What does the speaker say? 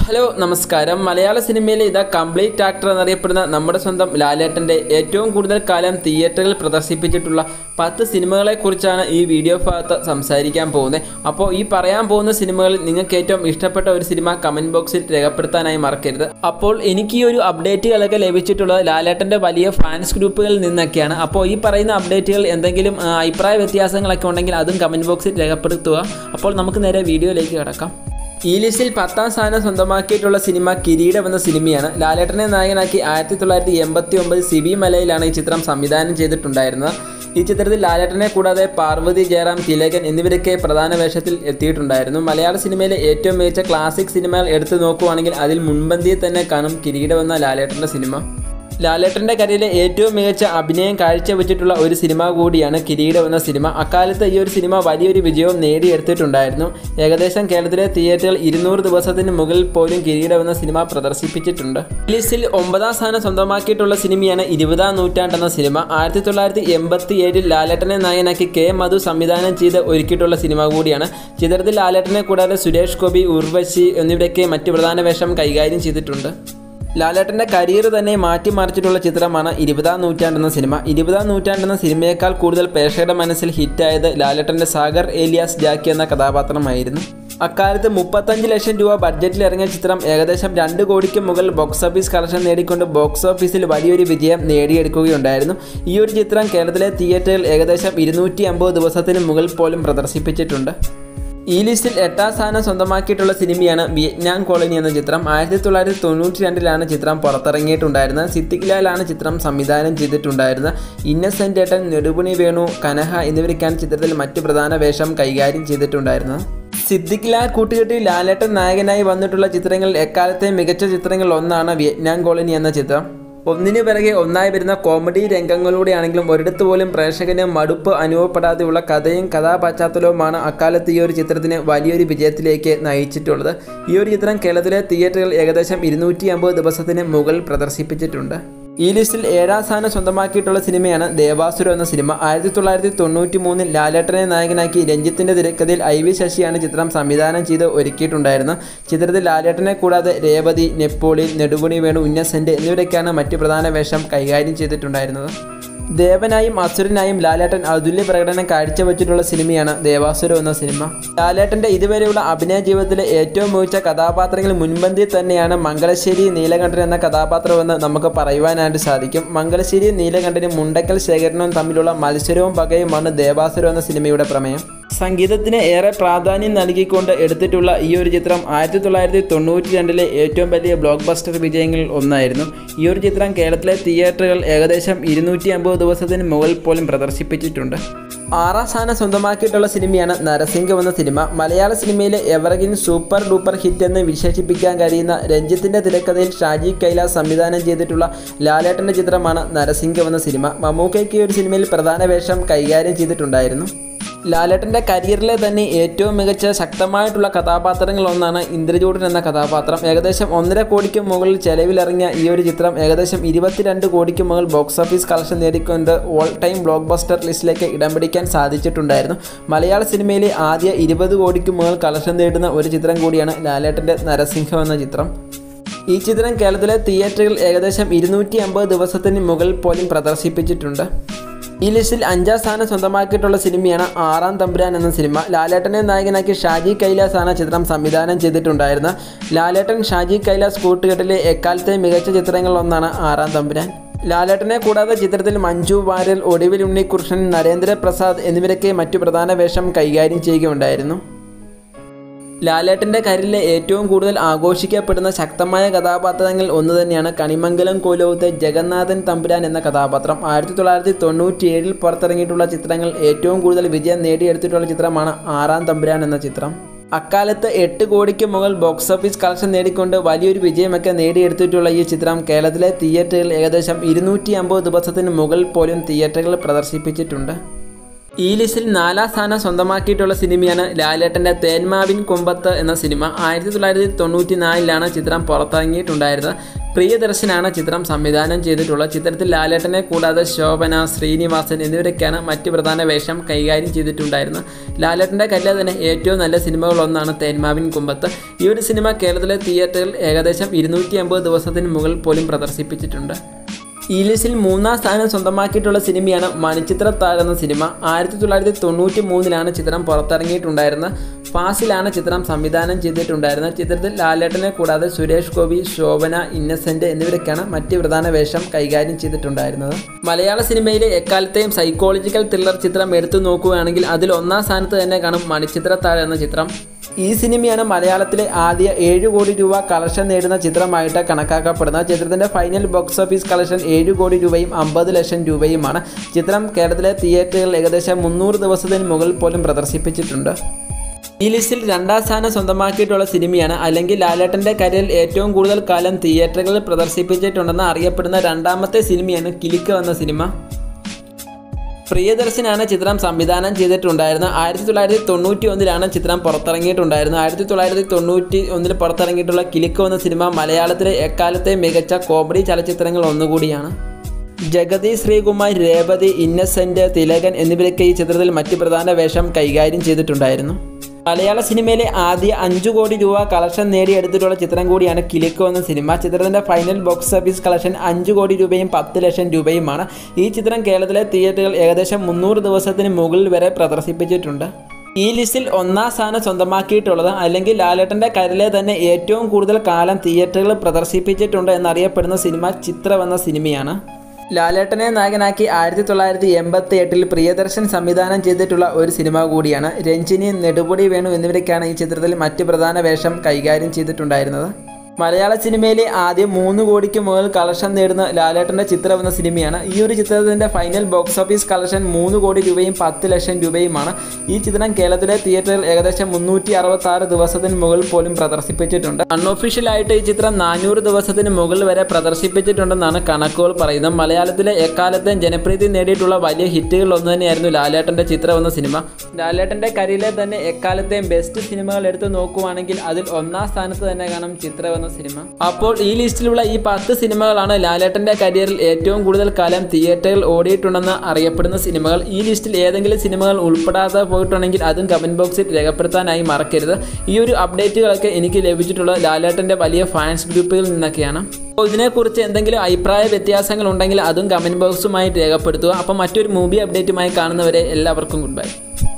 hello നമസ്കാരം മലയാള സിനിമയിലെ ഇതാ കംപ്ലീറ്റ് ആക്ടർ എന്നറിയപ്പെടുന്ന നമ്മുടെ സ്വന്തം ലാലേട്ടൻ്റെ ഏറ്റവും കൂടുതൽ കാലം തിയേറ്ററിൽ പ്രദർശിപ്പിച്ചിട്ടുള്ള പത്ത് സിനിമകളെക്കുറിച്ചാണ് ഈ വീഡിയോ ഭാഗത്ത് സംസാരിക്കാൻ പോകുന്നത് അപ്പോൾ ഈ പറയാൻ പോകുന്ന സിനിമകളിൽ നിങ്ങൾക്ക് ഏറ്റവും ഇഷ്ടപ്പെട്ട ഒരു സിനിമ കമൻറ്റ് ബോക്സിൽ രേഖപ്പെടുത്താനായി മറക്കരുത് അപ്പോൾ എനിക്ക് ഈ ഒരു അപ്ഡേറ്റുകളൊക്കെ ലഭിച്ചിട്ടുള്ളത് ലാലേട്ടൻ്റെ വലിയ ഫാൻസ് ഗ്രൂപ്പുകളിൽ നിന്നൊക്കെയാണ് അപ്പോൾ ഈ പറയുന്ന അപ്ഡേറ്റുകൾ എന്തെങ്കിലും ആ, അഭിപ്രായ വ്യത്യാസങ്ങളൊക്കെ ഉണ്ടെങ്കിൽ അതും കമൻറ്റ് ബോക്സിൽ രേഖപ്പെടുത്തുക അപ്പോൾ നമുക്ക് നേരെ വീഡിയോയിലേക്ക് കിടക്കാം ഈ ലിസ്റ്റിൽ പത്താം സ്ഥാനം സ്വന്തമാക്കിയിട്ടുള്ള സിനിമ കിരീടം എന്ന സിനിമയാണ് ലാലേട്ടനെ നായകനാക്കി ആയിരത്തി തൊള്ളായിരത്തി എൺപത്തി ഒമ്പത് സിബി മലയിലാണ് ഈ ചിത്രം സംവിധാനം ചെയ്തിട്ടുണ്ടായിരുന്നത് ഈ ചിത്രത്തിൽ ലാലേട്ടനെ കൂടാതെ പാർവതി ജയറാം തിലകൻ എന്നിവരൊക്കെ പ്രധാന വേഷത്തിൽ എത്തിയിട്ടുണ്ടായിരുന്നു മലയാള സിനിമയിലെ ഏറ്റവും മികച്ച ക്ലാസിക് സിനിമകൾ എടുത്തു നോക്കുവാണെങ്കിൽ അതിൽ മുൻപന്തിയിൽ തന്നെ കാണും കിരീടം എന്ന ലാലേട്ടൻ്റെ സിനിമ ലാലേട്ടൻ്റെ കരിയറിലെ ഏറ്റവും മികച്ച അഭിനയം കാഴ്ചവെച്ചിട്ടുള്ള ഒരു സിനിമ കൂടിയാണ് കിരീടം എന്ന സിനിമ അക്കാലത്ത് ഈ ഒരു സിനിമ വലിയൊരു വിജയവും നേടിയെടുത്തിട്ടുണ്ടായിരുന്നു ഏകദേശം കേരളത്തിലെ തിയേറ്ററുകൾ ഇരുന്നൂറ് ദിവസത്തിന് മുകളിൽ പോലും കിരീടം എന്ന സിനിമ പ്രദർശിപ്പിച്ചിട്ടുണ്ട് ഈ ലിസ്റ്റിൽ ഒമ്പതാം സ്ഥാനം സ്വന്തമാക്കിയിട്ടുള്ള സിനിമയാണ് ഇരുപതാം നൂറ്റാണ്ട് എന്ന സിനിമ ആയിരത്തി തൊള്ളായിരത്തി എൺപത്തി ഏഴിൽ ലാലേട്ടനെ നായകനാക്കി കെ മധു സംവിധാനം ചെയ്ത് ഒരുക്കിയിട്ടുള്ള സിനിമ കൂടിയാണ് ചിത്രത്തിൽ ലാലേട്ടനെ കൂടാതെ സുരേഷ് ഗോപി ഉർവശി എന്നിവരൊക്കെ മറ്റ് പ്രധാന വേഷം കൈകാര്യം ചെയ്തിട്ടുണ്ട് ലാലേട്ടൻ്റെ കരിയർ തന്നെ മാറ്റിമറിച്ചിട്ടുള്ള ചിത്രമാണ് ഇരുപതാം നൂറ്റാണ്ട് എന്ന സിനിമ ഇരുപതാം നൂറ്റാണ്ട് എന്ന സിനിമയേക്കാൾ കൂടുതൽ പ്രേക്ഷകരുടെ മനസ്സിൽ ഹിറ്റായത് ലാലേട്ടൻ്റെ സാഗർ ഏലിയാസ് ജാക്കി എന്ന കഥാപാത്രമായിരുന്നു അക്കാലത്ത് മുപ്പത്തഞ്ച് ലക്ഷം രൂപ ബഡ്ജറ്റിൽ ഇറങ്ങിയ ചിത്രം ഏകദേശം രണ്ട് കോടിക്ക് മുകളിൽ ബോക്സ് ഓഫീസ് കളക്ഷൻ നേടിക്കൊണ്ട് ബോക്സ് ഓഫീസിൽ വലിയൊരു വിജയം നേടിയെടുക്കുകയുണ്ടായിരുന്നു ഈ ഒരു ചിത്രം കേരളത്തിലെ തിയേറ്ററിൽ ഏകദേശം ഇരുന്നൂറ്റി അമ്പത് ദിവസത്തിന് മുകളിൽ പോലും പ്രദർശിപ്പിച്ചിട്ടുണ്ട് ഈ ലിസ്റ്റിൽ എട്ടാം സ്ഥാനം സ്വന്തമാക്കിയിട്ടുള്ള സിനിമയാണ് വിയറ്റ്നാം കോളനി എന്ന ചിത്രം ആയിരത്തി തൊള്ളായിരത്തി തൊണ്ണൂറ്റി രണ്ടിലാണ് ചിത്രം പുറത്തിറങ്ങിയിട്ടുണ്ടായിരുന്നത് സിദ്ദിഖ് ലാലാണ് ചിത്രം സംവിധാനം ചെയ്തിട്ടുണ്ടായിരുന്നത് ഇന്നസെൻ്റ് ഏട്ടൻ നെടുപുണി വേണു കനഹ എന്നിവരൊക്കെയാണ് ചിത്രത്തിൽ മറ്റ് പ്രധാന വേഷം കൈകാര്യം ചെയ്തിട്ടുണ്ടായിരുന്നത് സിദ്ദിഖ് ലാൽ കൂട്ടുകെട്ടി ലാലേട്ടൻ നായകനായി വന്നിട്ടുള്ള ചിത്രങ്ങളിൽ എക്കാലത്തെ മികച്ച ചിത്രങ്ങളിൽ ഒന്നാണ് വിയറ്റ്നാം കോളനി എന്ന ചിത്രം ഒന്നിനു പിറകെ ഒന്നായി വരുന്ന കോമഡി രംഗങ്ങളിലൂടെയാണെങ്കിലും ഒരിടത്ത് പോലും പ്രേക്ഷകന് മടുപ്പ് അനുഭവപ്പെടാതെയുള്ള കഥയും കഥാപശ്ചാത്തലവുമാണ് അക്കാലത്ത് ഈ ഒരു ചിത്രത്തിന് വലിയൊരു വിജയത്തിലേക്ക് നയിച്ചിട്ടുള്ളത് ഈ ഒരു ചിത്രം കേരളത്തിലെ തിയേറ്ററുകൾ ഏകദേശം ഇരുന്നൂറ്റി അമ്പത് ദിവസത്തിന് മുകളിൽ പ്രദർശിപ്പിച്ചിട്ടുണ്ട് ഈ ലിസ്റ്റിൽ ഏഴാം സ്ഥാനം സ്വന്തമാക്കിയിട്ടുള്ള സിനിമയാണ് ദേവാസുരം എന്ന സിനിമ ആയിരത്തി തൊള്ളായിരത്തി തൊണ്ണൂറ്റി മൂന്നിൽ ലാലേട്ടനെ നായകനാക്കി രഞ്ജിത്തിൻ്റെ തിരക്കഥയിൽ ഐ വി ശശിയാണ് ചിത്രം സംവിധാനം ചെയ്ത് ഒരുക്കിയിട്ടുണ്ടായിരുന്നത് ചിത്രത്തിൽ ലാലേട്ടനെ കൂടാതെ രേവതി നെപ്പോളി നെടുപുണി വേണു ഇന്നസെൻ്റ് എന്നിവരൊക്കെയാണ് മറ്റ് പ്രധാന വേഷം കൈകാര്യം ചെയ്തിട്ടുണ്ടായിരുന്നത് ദേവനായും അസുരനായും ലാലേട്ടൻ അതുല്യ പ്രകടനം കാഴ്ചവെച്ചിട്ടുള്ള സിനിമയാണ് ദേവാസുരം എന്ന സിനിമ ലാലേട്ടൻ്റെ ഇതുവരെയുള്ള അഭിനയ ജീവിതത്തിലെ ഏറ്റവും മികച്ച കഥാപാത്രങ്ങൾ മുൻപന്തിയിൽ തന്നെയാണ് മംഗലശ്ശേരി നീലകണ്ഠൻ എന്ന കഥാപാത്രമെന്ന് നമുക്ക് പറയുവാനായിട്ട് സാധിക്കും മംഗലശ്ശേരി നീലകണ്ഠനും മുണ്ടക്കൽ ശേഖരനും തമ്മിലുള്ള മത്സരവും പകയുമാണ് ദേവാസുരം എന്ന സിനിമയുടെ പ്രമേയം സംഗീതത്തിന് ഏറെ പ്രാധാന്യം നൽകിക്കൊണ്ട് എടുത്തിട്ടുള്ള ഈ ഒരു ചിത്രം ആയിരത്തി തൊള്ളായിരത്തി തൊണ്ണൂറ്റി രണ്ടിലെ ഏറ്റവും വലിയ ബ്ലോക്ക് ബസ്റ്റർ വിജയങ്ങളിൽ ഒന്നായിരുന്നു ഈ ഒരു ചിത്രം കേരളത്തിലെ തിയേറ്ററുകൾ ഏകദേശം ഇരുന്നൂറ്റി അമ്പത് ദിവസത്തിന് മുകളിൽ പോലും പ്രദർശിപ്പിച്ചിട്ടുണ്ട് ആറാം സ്ഥാനം സ്വന്തമാക്കിയിട്ടുള്ള സിനിമയാണ് നരസിംഹം എന്ന സിനിമ മലയാള സിനിമയിലെ എവർഗ്രീൻ സൂപ്പർ ഡൂപ്പർ ഹിറ്റ് എന്ന് വിശേഷിപ്പിക്കാൻ കഴിയുന്ന രഞ്ജിത്തിൻ്റെ തിരക്കഥയിൽ ഷാജി കൈലാസ് സംവിധാനം ചെയ്തിട്ടുള്ള ലാലേട്ടൻ്റെ ചിത്രമാണ് നരസിംഹം എന്ന സിനിമ മമ്മൂക്കയ്ക്ക് ഈ ഒരു സിനിമയിൽ പ്രധാന വേഷം കൈകാര്യം ചെയ്തിട്ടുണ്ടായിരുന്നു ലാലേട്ടൻ്റെ കരിയറിലെ തന്നെ ഏറ്റവും മികച്ച ശക്തമായിട്ടുള്ള കഥാപാത്രങ്ങളിൽ ഒന്നാണ് ഇന്ദ്രചൂടൻ എന്ന കഥാപാത്രം ഏകദേശം ഒന്നര കോടിക്ക് മുകളിൽ ചെലവിലിറങ്ങിയ ഈ ഒരു ചിത്രം ഏകദേശം ഇരുപത്തിരണ്ട് കോടിക്ക് മുകളിൽ ബോക്സ് ഓഫീസ് കളക്ഷൻ നേടിക്കൊണ്ട് ഓൾ ടൈം ബ്ലോക്ക് ബസ്റ്റർ ലിസ്റ്റിലേക്ക് ഇടം പിടിക്കാൻ സാധിച്ചിട്ടുണ്ടായിരുന്നു മലയാള സിനിമയിലെ ആദ്യ ഇരുപത് കോടിക്ക് മുകളിൽ കളക്ഷൻ നേടുന്ന ഒരു ചിത്രം കൂടിയാണ് ലാലേട്ടൻ്റെ നരസിംഹം എന്ന ചിത്രം ഈ ചിത്രം കേരളത്തിലെ തിയേറ്ററുകൾ ഏകദേശം ഇരുന്നൂറ്റി അമ്പത് ദിവസത്തിന് മുകളിൽ പോലും പ്രദർശിപ്പിച്ചിട്ടുണ്ട് ഈ ലിസ്റ്റിൽ അഞ്ചാം സ്ഥാനം സ്വന്തമാക്കിയിട്ടുള്ള സിനിമയാണ് ആറാം തമ്പുരാൻ എന്ന സിനിമ ലാലേട്ടനെ നായകനാക്കി ഷാജി കൈലാസ് ആണ് ചിത്രം സംവിധാനം ചെയ്തിട്ടുണ്ടായിരുന്നത് ലാലേട്ടൻ ഷാജി കൈലാസ് കൂട്ടുകെട്ടിലെ എക്കാലത്തെ മികച്ച ചിത്രങ്ങളിലൊന്നാണ് ആറാം തമ്പുരാൻ ലാലേട്ടനെ കൂടാതെ ചിത്രത്തിൽ മഞ്ജു വാര്യർ ഒടുവിൽ ഉണ്ണികൃഷ്ണൻ നരേന്ദ്രപ്രസാദ് എന്നിവരൊക്കെ മറ്റു പ്രധാന വേഷം കൈകാര്യം ചെയ്യുകയുണ്ടായിരുന്നു ലാലേട്ടൻ്റെ കരിലെ ഏറ്റവും കൂടുതൽ ആഘോഷിക്കപ്പെടുന്ന ശക്തമായ കഥാപാത്രങ്ങളിൽ ഒന്ന് തന്നെയാണ് കണിമംഗലം കോലോത്തെ ജഗന്നാഥൻ തമ്പുരാൻ എന്ന കഥാപാത്രം ആയിരത്തി തൊള്ളായിരത്തി തൊണ്ണൂറ്റി ഏഴിൽ പുറത്തിറങ്ങിയിട്ടുള്ള ചിത്രങ്ങൾ ഏറ്റവും കൂടുതൽ വിജയം നേടിയെടുത്തിട്ടുള്ള ചിത്രമാണ് ആറാം തമ്പുരാൻ എന്ന ചിത്രം അക്കാലത്ത് എട്ട് കോടിക്ക് മുകളിൽ ബോക്സ് ഓഫീസ് കളക്ഷൻ നേടിക്കൊണ്ട് വലിയൊരു വിജയമൊക്കെ നേടിയെടുത്തിട്ടുള്ള ഈ ചിത്രം കേരളത്തിലെ തിയേറ്ററുകളിൽ ഏകദേശം ഇരുന്നൂറ്റി അമ്പത് ദിവസത്തിന് മുകളിൽ പോലും തിയേറ്ററുകൾ പ്രദർശിപ്പിച്ചിട്ടുണ്ട് ഈ ലിസ്റ്റിൽ നാലാം സ്ഥാനം സ്വന്തമാക്കിയിട്ടുള്ള സിനിമയാണ് ലാലേട്ടൻ്റെ തേന്മാവിൻ കൊമ്പത്ത് എന്ന സിനിമ ആയിരത്തി തൊള്ളായിരത്തി തൊണ്ണൂറ്റി നാലിലാണ് ചിത്രം പുറത്തിറങ്ങിയിട്ടുണ്ടായിരുന്നത് പ്രിയദർശനാണ് ചിത്രം സംവിധാനം ചെയ്തിട്ടുള്ള ചിത്രത്തിൽ ലാലേട്ടനെ കൂടാതെ ശോഭന ശ്രീനിവാസൻ എന്നിവരൊക്കെയാണ് മറ്റ് പ്രധാന വേഷം കൈകാര്യം ചെയ്തിട്ടുണ്ടായിരുന്നത് ലാലേട്ടൻ്റെ കല്ല് തന്നെ ഏറ്റവും നല്ല സിനിമകളൊന്നാണ് തേന്മാവിൻ കുമ്പത്ത് ഈ ഒരു സിനിമ കേരളത്തിലെ തിയേറ്ററിൽ ഏകദേശം ഇരുന്നൂറ്റി അമ്പത് ദിവസത്തിന് മുകളിൽ പോലും പ്രദർശിപ്പിച്ചിട്ടുണ്ട് ഈ ലിസ്റ്റിൽ മൂന്നാം സ്ഥാനം സ്വന്തമാക്കിയിട്ടുള്ള സിനിമയാണ് മണിച്ചിത്രത്താഴ് എന്ന സിനിമ ആയിരത്തി തൊള്ളായിരത്തി തൊണ്ണൂറ്റി മൂന്നിലാണ് ചിത്രം പുറത്തിറങ്ങിയിട്ടുണ്ടായിരുന്നത് ഫാസിലാണ് ചിത്രം സംവിധാനം ചെയ്തിട്ടുണ്ടായിരുന്നത് ചിത്രത്തിൽ ലാലേട്ടനെ കൂടാതെ സുരേഷ് ഗോപി ശോഭന ഇന്നസെന്റ് എന്നിവരൊക്കെയാണ് മറ്റ് പ്രധാന വേഷം കൈകാര്യം ചെയ്തിട്ടുണ്ടായിരുന്നത് മലയാള സിനിമയിലെ എക്കാലത്തെയും സൈക്കോളജിക്കൽ ത്രില്ലർ ചിത്രം എടുത്തു നോക്കുകയാണെങ്കിൽ അതിൽ ഒന്നാം സ്ഥാനത്ത് തന്നെ കാണും മണിച്ചിത്രത്താഴ് എന്ന ചിത്രം ഈ സിനിമയാണ് മലയാളത്തിലെ ആദ്യ ഏഴ് കോടി രൂപ കളക്ഷൻ നേടുന്ന ചിത്രമായിട്ട് കണക്കാക്കപ്പെടുന്നത് ചിത്രത്തിൻ്റെ ഫൈനൽ ബോക്സ് ഓഫീസ് കളക്ഷൻ ഏഴ് കോടി രൂപയും അമ്പത് ലക്ഷം രൂപയുമാണ് ചിത്രം കേരളത്തിലെ തിയേറ്ററുകളിൽ ഏകദേശം മുന്നൂറ് ദിവസത്തിന് മുകളിൽ പോലും പ്രദർശിപ്പിച്ചിട്ടുണ്ട് ഈ ലിസ്റ്റിൽ രണ്ടാം സ്ഥാനം സ്വന്തമാക്കിയിട്ടുള്ള സിനിമയാണ് അല്ലെങ്കിൽ ലാലേട്ടൻ്റെ കരിയറിൽ ഏറ്റവും കൂടുതൽ കാലം തിയേറ്ററുകളിൽ പ്രദർശിപ്പിച്ചിട്ടുണ്ടെന്ന് അറിയപ്പെടുന്ന രണ്ടാമത്തെ സിനിമയാണ് കിലുക്ക് എന്ന സിനിമ പ്രിയദർശനാണ് ചിത്രം സംവിധാനം ചെയ്തിട്ടുണ്ടായിരുന്നത് ആയിരത്തി തൊള്ളായിരത്തി തൊണ്ണൂറ്റി ഒന്നിലാണ് ചിത്രം പുറത്തിറങ്ങിയിട്ടുണ്ടായിരുന്നത് ആയിരത്തി തൊള്ളായിരത്തി തൊണ്ണൂറ്റി ഒന്നിൽ പുറത്തിറങ്ങിയിട്ടുള്ള കിലുക്ക് എന്ന സിനിമ മലയാളത്തിലെ എക്കാലത്തെ മികച്ച കോമഡി ചലച്ചിത്രങ്ങൾ ഒന്നുകൂടിയാണ് ജഗതി ശ്രീകുമാർ രേവതി ഇന്നസെന്റ് തിലകൻ എന്നിവരൊക്കെ ഈ ചിത്രത്തിൽ മറ്റ് പ്രധാന വേഷം കൈകാര്യം ചെയ്തിട്ടുണ്ടായിരുന്നു മലയാള സിനിമയിലെ ആദ്യ അഞ്ചു കോടി രൂപ കളക്ഷൻ നേടിയെടുത്തിട്ടുള്ള ചിത്രം കൂടിയാണ് കിലുക്കോ എന്ന സിനിമ ചിത്രത്തിൻ്റെ ഫൈനൽ ബോക്സ് ഓഫീസ് കളക്ഷൻ അഞ്ച് കോടി രൂപയും പത്ത് ലക്ഷം രൂപയുമാണ് ഈ ചിത്രം കേരളത്തിലെ തിയേറ്ററുകൾ ഏകദേശം മുന്നൂറ് ദിവസത്തിന് മുകളിൽ വരെ പ്രദർശിപ്പിച്ചിട്ടുണ്ട് ഈ ലിസ്റ്റിൽ ഒന്നാം സ്ഥാനം സ്വന്തമാക്കിയിട്ടുള്ളത് അല്ലെങ്കിൽ ലാലേട്ടൻ്റെ കരലെ തന്നെ ഏറ്റവും കൂടുതൽ കാലം തിയേറ്ററുകൾ പ്രദർശിപ്പിച്ചിട്ടുണ്ട് എന്നറിയപ്പെടുന്ന സിനിമ ചിത്രം എന്ന സിനിമയാണ് ലാലേട്ടനെ നായകനാക്കി ആയിരത്തി തൊള്ളായിരത്തി എൺപത്തി എട്ടിൽ പ്രിയദർശൻ സംവിധാനം ചെയ്തിട്ടുള്ള ഒരു സിനിമ കൂടിയാണ് രഞ്ജിനി നെടുപൊടി വേണു എന്നിവരൊക്കെയാണ് ഈ ചിത്രത്തിൽ മറ്റ് പ്രധാന വേഷം കൈകാര്യം ചെയ്തിട്ടുണ്ടായിരുന്നത് മലയാള സിനിമയിലെ ആദ്യം മൂന്ന് കോടിക്ക് മുകളിൽ കളക്ഷൻ നേടുന്ന ലാലേട്ടൻ്റെ ചിത്രം എന്ന സിനിമയാണ് ഈ ഒരു ചിത്രത്തിൻ്റെ ഫൈനൽ ബോക്സ് ഓഫീസ് കളക്ഷൻ മൂന്ന് കോടി രൂപയും പത്ത് ലക്ഷം രൂപയുമാണ് ഈ ചിത്രം കേരളത്തിലെ തിയേറ്ററിൽ ഏകദേശം മുന്നൂറ്റി അറുപത്തി ആറ് ദിവസത്തിന് മുകളിൽ പോലും പ്രദർശിപ്പിച്ചിട്ടുണ്ട് അൺഒഫീഷ്യലായിട്ട് ഈ ചിത്രം നാനൂറ് ദിവസത്തിന് മുകളിൽ വരെ പ്രദർശിപ്പിച്ചിട്ടുണ്ടെന്നാണ് കണക്കുകൾ പറയുന്നത് മലയാളത്തിലെ എക്കാലത്തെയും ജനപ്രീതി നേടിയിട്ടുള്ള വലിയ ഹിറ്റുകൾ ഒന്ന് തന്നെയായിരുന്നു ലാലേട്ടൻ്റെ ചിത്രം എന്ന സിനിമ ലാലേട്ടൻ്റെ കരിയിലെ തന്നെ എക്കാലത്തെയും ബെസ്റ്റ് സിനിമകൾ എടുത്ത് നോക്കുവാണെങ്കിൽ അതിൽ ഒന്നാം സ്ഥാനത്ത് തന്നെ കാണും ചിത്രം എന്ന സിനിമ അപ്പോൾ ഈ ലിസ്റ്റിലുള്ള ഈ പത്ത് സിനിമകളാണ് ലാലേട്ടൻ്റെ കരിയറിൽ ഏറ്റവും കൂടുതൽ കാലം തിയേറ്ററിൽ ഓടിയിട്ടുണ്ടെന്ന് അറിയപ്പെടുന്ന സിനിമകൾ ഈ ലിസ്റ്റിൽ ഏതെങ്കിലും സിനിമകൾ ഉൾപ്പെടാതെ പോയിട്ടുണ്ടെങ്കിൽ അതും കമൻറ്റ് ബോക്സിൽ രേഖപ്പെടുത്താനായി മറക്കരുത് ഈ ഒരു അപ്ഡേറ്റുകളൊക്കെ എനിക്ക് ലഭിച്ചിട്ടുള്ള ലാലേട്ടൻ്റെ വലിയ ഫാൻസ് ഗ്രൂപ്പുകളിൽ നിന്നൊക്കെയാണ് അപ്പോൾ ഇതിനെക്കുറിച്ച് എന്തെങ്കിലും അഭിപ്രായ വ്യത്യാസങ്ങൾ ഉണ്ടെങ്കിൽ അതും കമൻറ്റ് ബോക്സുമായി രേഖപ്പെടുത്തുക അപ്പോൾ മറ്റൊരു മൂവി അപ്ഡേറ്റുമായി കാണുന്നവരെ എല്ലാവർക്കും ഗുഡ് ബൈ